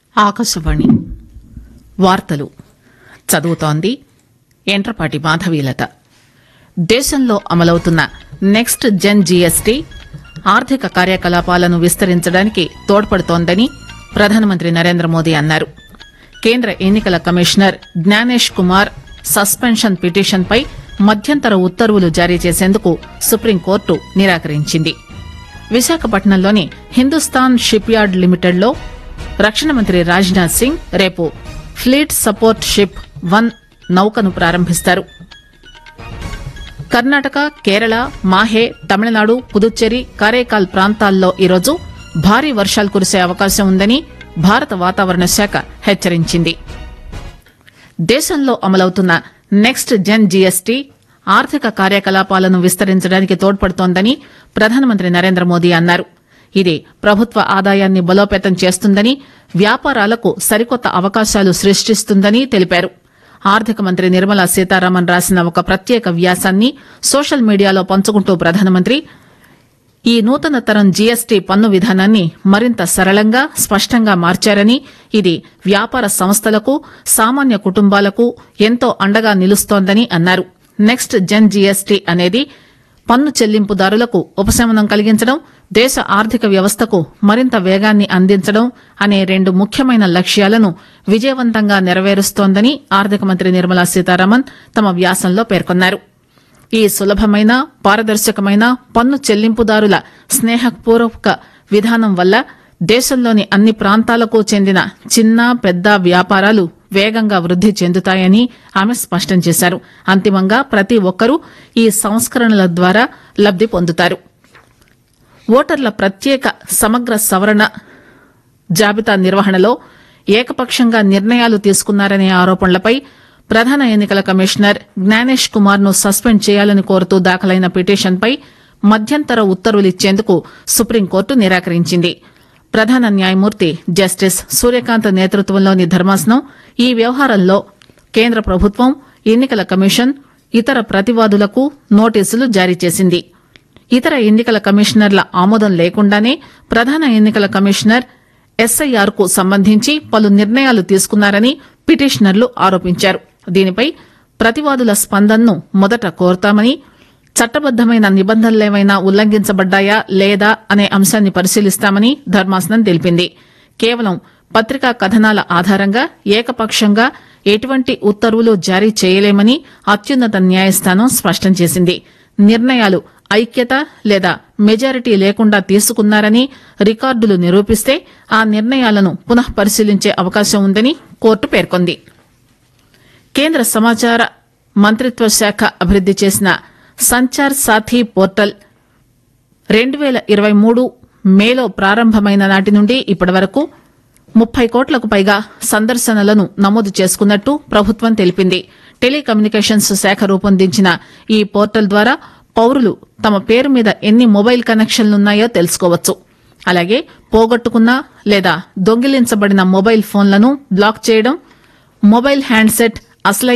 ఆకాశవాణి వార్తలు చదువుతోంది ఎంట్రపాటి మాధవీలత దేశంలో అమలవుతున్న నెక్స్ట్ జెన్ జీఎస్టీ ఆర్థిక కార్యకలాపాలను విస్తరించడానికి తోడ్పడుతోందని ప్రధానమంత్రి నరేంద్ర మోదీ అన్నారు కేంద్ర ఎన్నికల కమిషనర్ జ్ఞానేష్ కుమార్ సస్పెన్షన్ పిటిషన్పై మధ్యంతర ఉత్తర్వులు జారీ చేసేందుకు సుప్రీంకోర్టు నిరాకరించింది విశాఖపట్నంలోని హిందుస్థాన్ షిప్ యార్డ్ లిమిటెడ్లో రక్షణ మంత్రి రాజ్నాథ్ సింగ్ రేపు ఫ్లీట్ సపోర్ట్ షిప్ వన్ నౌకను ప్రారంభిస్తారు కర్ణాటక కేరళ మాహే తమిళనాడు పుదుచ్చేరి కరైకాల్ ప్రాంతాల్లో ఈరోజు భారీ వర్షాలు కురిసే అవకాశం ఉందని భారత వాతావరణ శాఖ హెచ్చరించింది దేశంలో అమలవుతున్న నెక్స్ట్ జెన్ జీఎస్టీ ఆర్థిక కార్యకలాపాలను విస్తరించడానికి తోడ్పడుతోందని ప్రధానమంత్రి నరేంద్ర మోదీ అన్నారు ఇది ప్రభుత్వ ఆదాయాన్ని బలోపేతం చేస్తుందని వ్యాపారాలకు సరికొత్త అవకాశాలు సృష్టిస్తుందని తెలిపారు ఆర్థిక మంత్రి నిర్మలా సీతారామన్ రాసిన ఒక ప్రత్యేక వ్యాసాన్ని సోషల్ మీడియాలో పంచుకుంటూ ప్రధానమంత్రి ఈ నూతన తరం జీఎస్టీ పన్ను విధానాన్ని మరింత సరళంగా స్పష్టంగా మార్చారని ఇది వ్యాపార సంస్థలకు సామాన్య కుటుంబాలకు ఎంతో అండగా నిలుస్తోందని అన్నారు నెక్స్ట్ జెన్ జీఎస్టీ అనేది పన్ను చెల్లింపుదారులకు ఉపశమనం కలిగించడం దేశ ఆర్థిక వ్యవస్థకు మరింత వేగాన్ని అందించడం అనే రెండు ముఖ్యమైన లక్ష్యాలను విజయవంతంగా నెరవేరుస్తోందని ఆర్థిక మంత్రి నిర్మలా సీతారామన్ తమ వ్యాసంలో పేర్కొన్నారు ఈ సులభమైన పారదర్శకమైన పన్ను చెల్లింపుదారుల స్నేహపూర్వక విధానం వల్ల దేశంలోని అన్ని ప్రాంతాలకు చెందిన చిన్న పెద్ద వ్యాపారాలు వేగంగా వృద్ది చెందుతాయని ఆమె స్పష్టం చేశారు అంతిమంగా ప్రతి ఒక్కరూ ఈ సంస్కరణల ద్వారా లబ్ది పొందుతారు ఓటర్ల ప్రత్యేక సమగ్ర సవరణ జాబితా నిర్వహణలో ఏకపక్షంగా నిర్ణయాలు తీసుకున్నారనే ఆరోపణలపై ప్రధాన ఎన్నికల కమిషనర్ జ్ఞానేష్ కుమార్ ను సస్పెండ్ చేయాలని కోరుతూ దాఖలైన పిటిషన్పై మధ్యంతర ఉత్తర్వులిచ్చేందుకు సుప్రీంకోర్టు నిరాకరించింది ప్రధాన న్యాయమూర్తి జస్టిస్ సూర్యకాంత్ నేతృత్వంలోని ధర్మాసనం ఈ వ్యవహారంలో కేంద్ర ప్రభుత్వం ఎన్నికల కమిషన్ ఇతర ప్రతివాదులకు నోటీసులు జారీ చేసింది ఇతర ఎన్నికల కమిషనర్ల ఆమోదం లేకుండానే ప్రధాన ఎన్నికల కమిషనర్ ఎస్ఐఆర్ కు సంబంధించి పలు నిర్ణయాలు తీసుకున్నారని పిటిషనర్లు ఆరోపించారు దీనిపై ప్రతివాదుల స్పందనను మొదట కోరతామని చట్టబద్దమైన నిబంధనలేవైనా ఉల్లంఘించబడ్డాయా లేదా అనే అంశాన్ని పరిశీలిస్తామని ధర్మాసనం తెలిపింది కేవలం పత్రికా కథనాల ఆధారంగా ఏకపక్షంగా ఎటువంటి ఉత్తర్వులు జారీ చేయలేమని అత్యున్నత న్యాయస్థానం స్పష్టం చేసింది నిర్ణయాలు ఐక్యత లేదా మెజారిటీ లేకుండా తీసుకున్నారని రికార్డులు నిరూపిస్తే ఆ నిర్ణయాలను పునః పరిశీలించే అవకాశం ఉందని కోర్టు పేర్కొంది కేంద్ర సమాచార మంత్రిత్వ శాఖ అభివృద్ది చేసిన సంచార్ సాథీ పోర్టల్ రెండు పేల ఇరవై మూడు మేలో ప్రారంభమైన నాటి నుండి ఇప్పటి వరకు ముప్పై కోట్లకు పైగా సందర్శనలను నమోదు చేసుకున్నట్టు ప్రభుత్వం తెలిపింది టెలికమ్యూనికేషన్స్ శాఖ రూపొందించిన ఈ పోర్టల్ ద్వారా పౌరులు తమ పేరు మీద ఎన్ని మొబైల్ కనెక్షన్లున్నాయో తెలుసుకోవచ్చు అలాగే పోగొట్టుకున్న లేదా దొంగిలించబడిన మొబైల్ ఫోన్లను బ్లాక్ చేయడం మొబైల్ హ్యాండ్సెట్ అసలైన